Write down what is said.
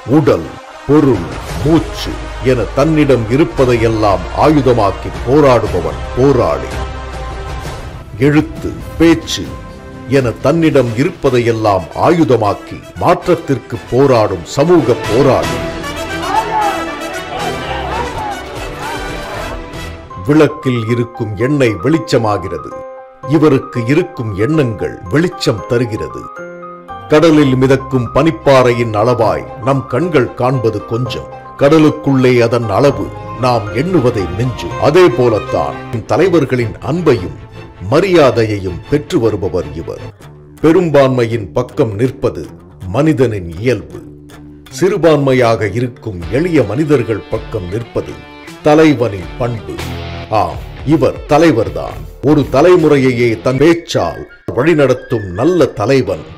உடல் பொருள் மூச்சு என தன்னிடம் இருப்பதையெல்லாம் ஆயுதமாக்கி போராடுபவன் போராளி எழுத்து பேச்சு என தன்னிடம் இருப்பதையெல்லாம் ஆயுதமாக்கி மாற்றத்திற்கு போராடும் சமூக போராளி விளக்கில் இருக்கும் எண்ணெய் வெளிச்சமாகிறது இவருக்கு இருக்கும் எண்ணங்கள் வெளிச்சம் தருகிறது கடலில் மிதக்கும் பனிப்பாறையின் அளவாய் நம் கண்கள் காண்பது கொஞ்சம் கடலுக்குள்ளே அதன் அளவு நாம் எண்ணுவதை நெஞ்சு அதே போலத்தான் தலைவர்களின் அன்பையும் மரியாதையையும் பெற்று வருபவர் இவர் பெரும்பான்மையின் பக்கம் நிற்பது மனிதனின் இயல்பு சிறுபான்மையாக இருக்கும் எளிய மனிதர்கள் பக்கம் நிற்பது தலைவனின் பண்பு ஆம் இவர் தலைவர்தான் ஒரு தலைமுறையையே தன் பேச்சால் வழிநடத்தும் நல்ல தலைவன்